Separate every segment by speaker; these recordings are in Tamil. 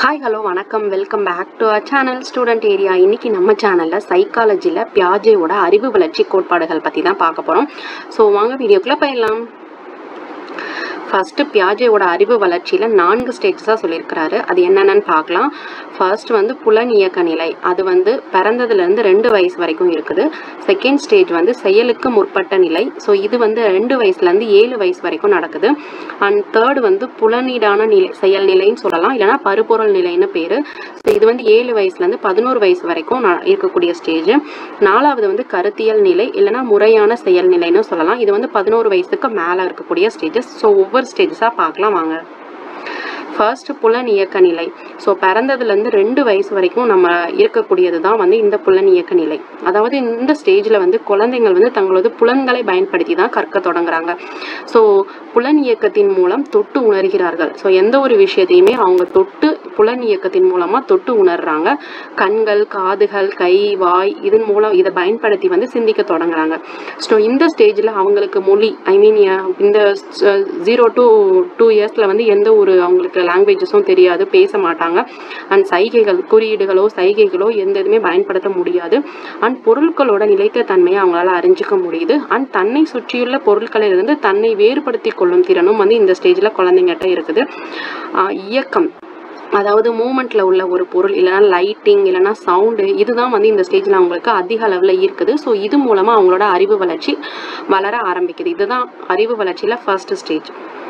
Speaker 1: ஹாய் ஹலோ வணக்கம் welcome back to a channel student area இன்னைக்கு நம்ம சேனலில் சைக்காலஜியில் பியாஜேவோட அறிவு வளர்ச்சி கோட்பாடுகள் பற்றி தான் பார்க்க போகிறோம் ஸோ வாங்க வீடியோக்குள்ளே போயிடலாம் ஃபர்ஸ்ட் பியாஜேவோட அறிவு வளர்ச்சியில் நான்கு ஸ்டேஜஸாக சொல்லியிருக்கிறாரு அது என்னென்னு பார்க்கலாம் ஃபர்ஸ்ட் வந்து புலன் இயக்க நிலை அது வந்து பிறந்ததுலேருந்து ரெண்டு வயசு வரைக்கும் இருக்குது செகண்ட் ஸ்டேஜ் வந்து செயலுக்கு முற்பட்ட நிலை ஸோ இது வந்து ரெண்டு வயசுலேருந்து ஏழு வயசு வரைக்கும் நடக்குது அண்ட் தேர்ட் வந்து புலனீடான நிலை செயல் நிலைன்னு சொல்லலாம் இல்லைனா பருப்பொருள் நிலைன்னு பேர் ஸோ இது வந்து ஏழு வயசுலேருந்து பதினோரு வயசு வரைக்கும் ந- இருக்கக்கூடிய ஸ்டேஜ் நாலாவது வந்து கருத்தியல் நிலை இல்லைனா முறையான செயல் நிலைன்னு சொல்லலாம் இது வந்து பதினோரு வயசுக்கு மேலே இருக்கக்கூடிய ஸ்டேஜஸ் ஸோ ஒவ்வொரு ஸ்டேஜஸாக பார்க்கலாம் வாங்க ஃபர்ஸ்ட் புலன் இயக்க நிலை ஸோ பிறந்ததுலேருந்து ரெண்டு வயசு வரைக்கும் நம்ம இருக்கக்கூடியது தான் வந்து இந்த புலன் இயக்க நிலை அதாவது இந்த ஸ்டேஜில் வந்து குழந்தைங்கள் வந்து தங்களது புலன்களை பயன்படுத்தி தான் கற்க தொடங்குறாங்க ஸோ புலன் இயக்கத்தின் மூலம் தொட்டு உணர்கிறார்கள் ஸோ எந்த ஒரு விஷயத்தையுமே அவங்க தொட்டு புலன் இயக்கத்தின் மூலமாக தொட்டு உணர்றாங்க கண்கள் காதுகள் கை வாய் இதன் மூலம் இதை பயன்படுத்தி வந்து சிந்திக்க தொடங்குறாங்க ஸோ இந்த ஸ்டேஜில் அவங்களுக்கு மொழி ஐ மீன் இந்த ஜீரோ டு டூ இயர்ஸில் வந்து எந்த ஒரு அவங்களுக்கு லாங்குவேஜஸும் தெரியாது பேச மாட்டாங்க அண்ட் சைகைகள் குறியீடுகளோ சைகைகளோ எந்த இதுவுமே பயன்படுத்த முடியாது அண்ட் பொருட்களோட நிலைத்த தன்மையை அவங்களால அறிஞ்சிக்க முடியுது அண்ட் தன்னை சுற்றியுள்ள பொருட்களிலிருந்து தன்னை வேறுபடுத்தி கொள்ளும் திறனும் வந்து இந்த ஸ்டேஜில் குழந்தைங்கிட்ட இருக்குது ஆஹ் இயக்கம் அதாவது மூமெண்ட்ல உள்ள ஒரு பொருள் இல்லைனா லைட்டிங் இல்லைனா சவுண்டு இதுதான் வந்து இந்த ஸ்டேஜில் அவங்களுக்கு அதிக அளவில் இருக்குது ஸோ இது மூலமாக அவங்களோட அறிவு வளர்ச்சி வளர ஆரம்பிக்குது இதுதான் அறிவு வளர்ச்சியில் ஃபர்ஸ்ட் ஸ்டேஜ்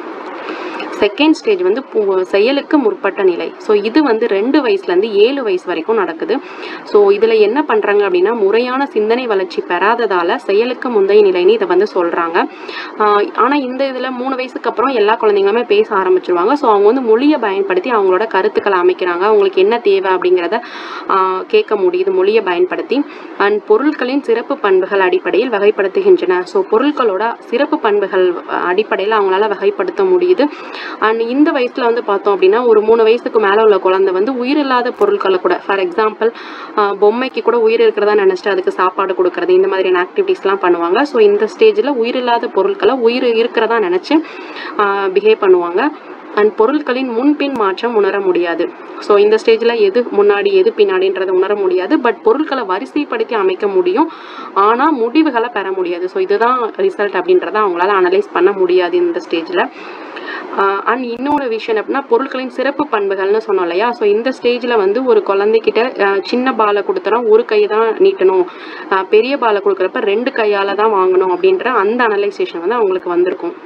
Speaker 1: செகண்ட் ஸ்டேஜ் வந்து பு- செயலுக்கு முற்பட்ட நிலை ஸோ இது வந்து ரெண்டு வயசுலேருந்து ஏழு வயசு வரைக்கும் நடக்குது ஸோ இதில் என்ன பண்ணுறாங்க அப்படின்னா முறையான சிந்தனை வளர்ச்சி பெறாததால் செயலுக்கு முந்தைய நிலைன்னு இதை வந்து சொல்கிறாங்க ஆனால் இந்த இதில் மூணு வயசுக்கு அப்புறம் எல்லா குழந்தைங்களுமே பேச ஆரம்பிச்சிருவாங்க ஸோ அவங்க வந்து மொழியை பயன்படுத்தி அவங்களோட கருத்துக்களை அமைக்கிறாங்க அவங்களுக்கு என்ன தேவை அப்படிங்கிறத ஆஹ் கேட்க முடியுது மொழியை பயன்படுத்தி அண்ட் பொருட்களின் சிறப்பு பண்புகள் அடிப்படையில் வகைப்படுத்துகின்றன ஸோ பொருட்களோட சிறப்பு பண்புகள் அடிப்படையில் அவங்களால வகைப்படுத்த முடியுது அண்ட் இந்த வயசுல வந்து பார்த்தோம் அப்படின்னா ஒரு மூணு வயசுக்கு மேலே உள்ள குழந்தை வந்து உயிரில்லாத பொருட்களை கூட ஃபார் எக்ஸாம்பிள் பொம்மைக்கு கூட உயிர் இருக்கிறதா நினச்சிட்டு அதுக்கு சாப்பாடு கொடுக்கறது இந்த மாதிரியான ஆக்டிவிட்டீஸ்லாம் பண்ணுவாங்க ஸோ இந்த ஸ்டேஜில் உயிரில்லாத பொருட்களை உயிர் இருக்கிறதா நினச்சி பிஹேவ் பண்ணுவாங்க அண்ட் பொருட்களின் முன்பின் மாற்றம் உணர முடியாது ஸோ இந்த ஸ்டேஜில் எது முன்னாடி எது பின்னாடின்றதை உணர முடியாது பட் பொருட்களை வரிசைப்படுத்தி அமைக்க முடியும் ஆனால் முடிவுகளை பெற முடியாது ஸோ இதுதான் ரிசல்ட் அப்படின்றத அவங்களால அனலைஸ் பண்ண முடியாது இந்த ஸ்டேஜில் அண்ட் இன்னொரு விஷயம் அப்படின்னா பொருட்களின் சிறப்பு பண்புகள்னு சொன்னோம் இல்லையா ஸோ இந்த ஸ்டேஜில் வந்து ஒரு குழந்தைகிட்ட அஹ், சின்ன பாலை கொடுத்துறோம் ஒரு கை தான் நீட்டணும் அஹ், பெரிய பாலை கொடுக்குறப்ப ரெண்டு கையால் தான் வாங்கணும் அப்படின்ற அந்த அனலைசேஷன் வந்து அவங்களுக்கு வந்திருக்கும்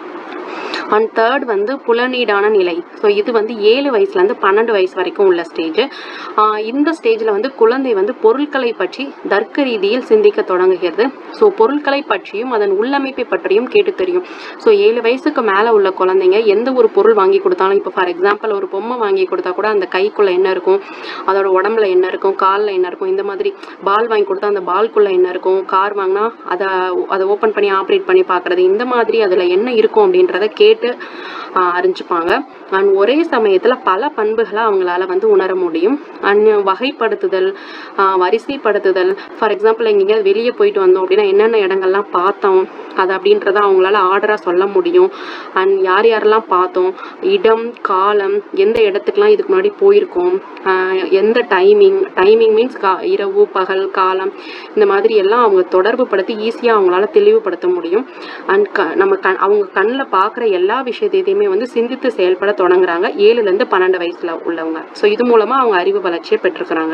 Speaker 1: அண்ட் தேர்ட் வந்து புலனீடான நிலை ஸோ இது வந்து ஏழு வயசுலேருந்து பன்னெண்டு வயசு வரைக்கும் உள்ள ஸ்டேஜ் இந்த ஸ்டேஜில் வந்து குழந்தை வந்து பொருட்களை பற்றி தர்க்க ரீதியில் சிந்திக்க தொடங்குகிறது ஸோ பொருட்களை பற்றியும் அதன் உள்ளமைப்பை பற்றியும் கேட்டு தெரியும் ஸோ ஏழு வயசுக்கு மேலே உள்ள குழந்தைங்க எந்த ஒரு பொருள் வாங்கி கொடுத்தாலும் இப்போ ஃபார் எக்ஸாம்பிள் ஒரு பொம்மை வாங்கி கொடுத்தா கூட அந்த கைக்குள்ளே என்ன இருக்கும் அதோட உடம்புல என்ன இருக்கும் காலில் என்ன இருக்கும் இந்த மாதிரி பால் வாங்கி கொடுத்தா அந்த பால்குள்ளே என்ன இருக்கும் கார் வாங்கினா அதை அதை ஓப்பன் பண்ணி ஆப்ரேட் பண்ணி பார்க்குறது இந்த மாதிரி அதில் என்ன இருக்கும் அப்படின்றத கேட்டு ஆஹ், அறிஞ்சுப்பாங்க அண்ட் ஒரே சமயத்தில் பல பண்புகளை அவங்களால வந்து உணர முடியும் அண்ட் வகைப்படுத்துதல் ஆஹ், வரிசைப்படுத்துதல் ஃபார் எக்ஸாம்பிள் எங்கேயாவது வெளியே போயிட்டு வந்தோம் அப்படின்னா என்னென்ன இடங்கள்லாம் பார்த்தோம் அது அப்படின்றத அவங்களால ஆர்டராக சொல்ல முடியும் அண்ட் யார் யாரெல்லாம் பார்த்தோம் இடம் காலம் எந்த இடத்துக்குலாம் இதுக்கு முன்னாடி போயிருக்கோம் ஆஹ், எந்த டைமிங் டைமிங் மீன்ஸ் கா இரவு பகல் காலம் இந்த மாதிரி எல்லாம் அவங்க தொடர்பு படுத்தி ஈஸியாக அவங்களால தெளிவுபடுத்த முடியும் அண்ட் க நம்ம கண் அவங்க கண்ணில் பார்க்குற எல்லா விஷயத்தையுமே வந்து சிந்தித்து செயல்பட தொடங்குறாங்க ஏழுலேருந்து பன்னெண்டு வயசில் உள்ளவங்க ஸோ இது மூலமாக அவங்க அறிவு வளர்ச்சியை பெற்றிருக்கிறாங்க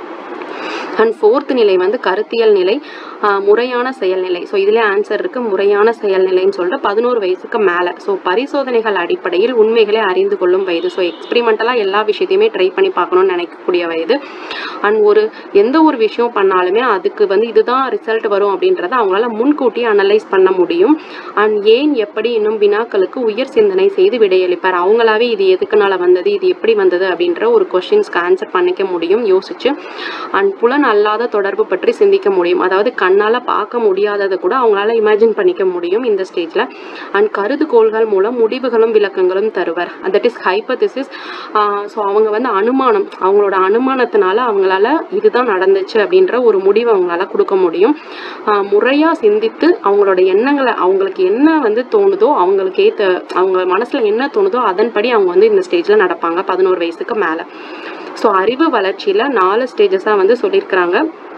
Speaker 1: அண்ட் ஃபோர்த் நிலை வந்து கருத்தியல் நிலை ஆஹ் முறையான செயல்நிலை ஸோ இதிலே ஆன்சர் இருக்கு முறையான செயல்நிலைன்னு சொல்லிட்டு பதினோரு வயசுக்கு மேலே ஸோ பரிசோதனைகள் அடிப்படையில் உண்மைகளை அறிந்து கொள்ளும் வயது ஸோ எக்ஸ்பிரிமெண்டலாக எல்லா விஷயத்தையுமே ட்ரை பண்ணி பார்க்கணும்னு நினைக்கக்கூடிய வயது அண்ட் ஒரு எந்த ஒரு விஷயம் பண்ணாலுமே அதுக்கு வந்து இதுதான் ரிசல்ட் வரும் அப்படின்றத அவங்களால முன்கூட்டியே அனலைஸ் பண்ண முடியும் அண்ட் ஏன் எப்படி இன்னும் வினாக்களுக்கு உயர் சிந்தனை செய்து விடையளிப்பார் அவங்களாவே இது எதுக்குனால வந்தது இது எப்படி வந்தது அப்படின்ற ஒரு கொஷின்ஸ்க்கு ஆன்சர் பண்ணிக்க முடியும் யோசிச்சு அண்ட் புலன் அல்லாத தொடர்பு பற்றி சிந்திக்க முடியும் அதாவது கண் கண்ணால் பார்க்க முடியாததை கூட அவங்களால இமேஜின் பண்ணிக்க முடியும் இந்த ஸ்டேஜில் அண்ட் கருதுகோள்கள் மூலம் முடிவுகளும் விளக்கங்களும் தருவர் தட் இஸ் ஹைப்பதிசிஸ் ஸோ அவங்க வந்து அனுமானம் அவங்களோட அனுமானத்தினால அவங்களால இதுதான் நடந்துச்சு அப்படின்ற ஒரு முடிவை அவங்களால கொடுக்க முடியும் முறையாக சிந்தித்து அவங்களோட எண்ணங்களை அவங்களுக்கு என்ன வந்து தோணுதோ அவங்களுக்கு ஏற்ற அவங்க மனசில் என்ன தோணுதோ அதன்படி அவங்க வந்து இந்த ஸ்டேஜில் நடப்பாங்க பதினோரு வயசுக்கு மேலே ஸோ அறிவு வளர்ச்சியில் நாலு ஸ்டேஜஸாக வந்து சொல்லியிருக்கிறாங்க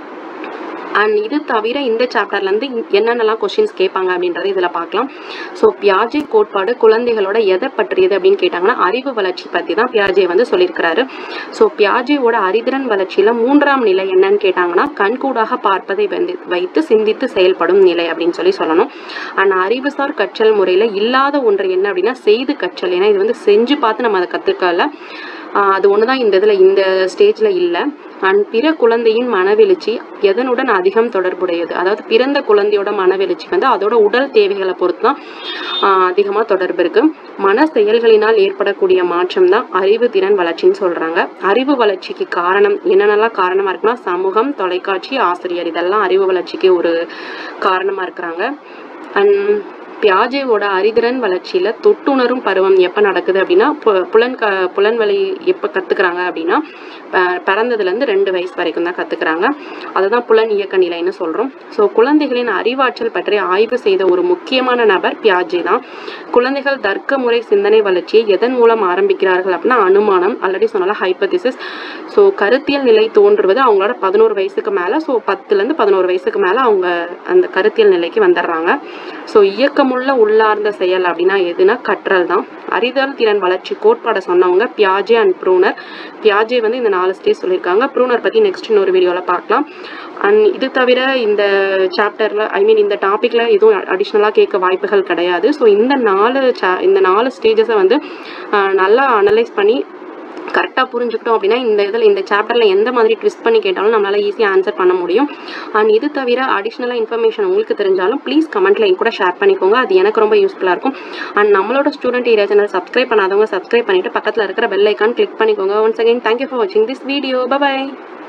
Speaker 1: அண்ட் இது தவிர இந்த சாப்டர்லேருந்து என்னென்னலாம் கொஷின்ஸ் கேட்பாங்க அப்படின்றத இதில் பார்க்கலாம் ஸோ பியாஜே கோட்பாடு குழந்தைகளோட எதை பற்றியது அப்படின்னு கேட்டாங்கன்னா அறிவு வளர்ச்சி பற்றி தான் பியாஜே வந்து சொல்லியிருக்கிறாரு ஸோ பியாஜேவோட அறிதிறன் வளர்ச்சியில் மூன்றாம் நிலை என்னன்னு கேட்டாங்கன்னா கண்கூடாக பார்ப்பதை வந்து வைத்து சிந்தித்து செயல்படும் நிலை அப்படின்னு சொல்லி சொல்லணும் அண்ட் அறிவுசார் கற்றல் முறையில் இல்லாத ஒன்று என்ன அப்படின்னா செய்து கற்றல் ஏன்னா இது வந்து செஞ்சு பார்த்து நம்ம அதை கற்றுக்கல அது ஒன்று தான் இந்த இதில் இந்த ஸ்டேஜில் இல்லை அண்ட் பிற குழந்தையின் மனவெழுச்சி எதனுடன் அதிகம் தொடர்புடையது அதாவது பிறந்த குழந்தையோட மனவெழுச்சி வந்து அதோட உடல் தேவைகளை பொறுத்து தான் அதிகமாக தொடர்பு இருக்கு மன செயல்களினால் ஏற்படக்கூடிய மாற்றம் தான் அறிவு திறன் வளர்ச்சின்னு சொல்றாங்க அறிவு வளர்ச்சிக்கு காரணம் என்னென்னலாம் காரணமா இருக்குன்னா சமூகம் தொலைக்காட்சி ஆசிரியர் இதெல்லாம் அறிவு வளர்ச்சிக்கு ஒரு காரணமா இருக்கிறாங்க அண்ட் பியாஜேவோட அறிதிறன் வளர்ச்சியில் தொட்டுணரும் பருவம் எப்போ நடக்குது அப்படின்னா புலன் க புலன் வழி எப்போ கற்றுக்குறாங்க அப்படின்னா பிறந்ததுலேருந்து ரெண்டு வயசு வரைக்கும் தான் கற்றுக்குறாங்க அதை தான் புலன் இயக்க நிலைன்னு சொல்கிறோம் ஸோ குழந்தைகளின் அறிவாற்றல் பற்றி ஆய்வு செய்த ஒரு முக்கியமான நபர் பியாஜே தான் குழந்தைகள் தர்க்க முறை சிந்தனை வளர்ச்சியை எதன் மூலம் ஆரம்பிக்கிறார்கள் அப்படின்னா அனுமானம் ஆல்ரெடி சொன்னால ஹைப்பதிசிஸ் ஸோ கருத்தியல் நிலை தோன்றுவது அவங்களோட பதினோரு வயசுக்கு மேலே ஸோ பத்துலேருந்து பதினோரு வயசுக்கு மேலே அவங்க அந்த கருத்தியல் நிலைக்கு வந்துடுறாங்க ஸோ இயக்கமுள்ள உள்ளார்ந்த செயல் அப்படின்னா எதுனா கற்றல் தான் அறிதல் திறன் வளர்ச்சி கோட்பாடை சொன்னவங்க பியாஜே அண்ட் ப்ரூனர் பியாஜே வந்து இந்த நாலு ஸ்டேஜ் சொல்லியிருக்காங்க ப்ரூனர் பற்றி நெக்ஸ்ட் இன்னொரு வீடியோவில் பார்க்கலாம் அண்ட் இது தவிர இந்த சாப்டரில் ஐ மீன் இந்த டாப்பிக்கில் எதுவும் அடிஷ்னலாக கேட்க வாய்ப்புகள் கிடையாது ஸோ இந்த நாலு சா இந்த நாலு ஸ்டேஜஸை வந்து நல்லா அனலைஸ் பண்ணி கரெக்டாக புரிஞ்சுக்கிட்டோம் அப்படின்னா இந்த இதில் இந்த சாப்டரில் எந்த மாதிரி ட்விஸ்ட் பண்ணி கேட்டாலும் நம்மளால் ஈஸியாக ஆன்சர் பண்ண முடியும் அண்ட் இது தவிர அடிஷ்னலாக இன்ஃபர்மேஷன் உங்களுக்கு தெரிஞ்சாலும் ப்ளீஸ் கமெண்ட்டில் என் கூட ஷேர் பண்ணிக்கோங்க அது எனக்கு ரொம்ப யூஸ்ஃபுல்லாக இருக்கும் அண்ட் நம்மளோட ஸ்டூடெண்ட் ஏரியா சேனல் சப்ஸ்கிரைப் பண்ணாதவங்க சப்ஸ்கிரைப் பண்ணிவிட்டு பக்கத்தில் இருக்கிற பெல் ஐக்கான் கிளிக் பண்ணிக்கோங்க ஒன்ஸ் அகைன் தேங்க்யூ ஃபார் வாட்சிங் திஸ் வீடியோ பபாய்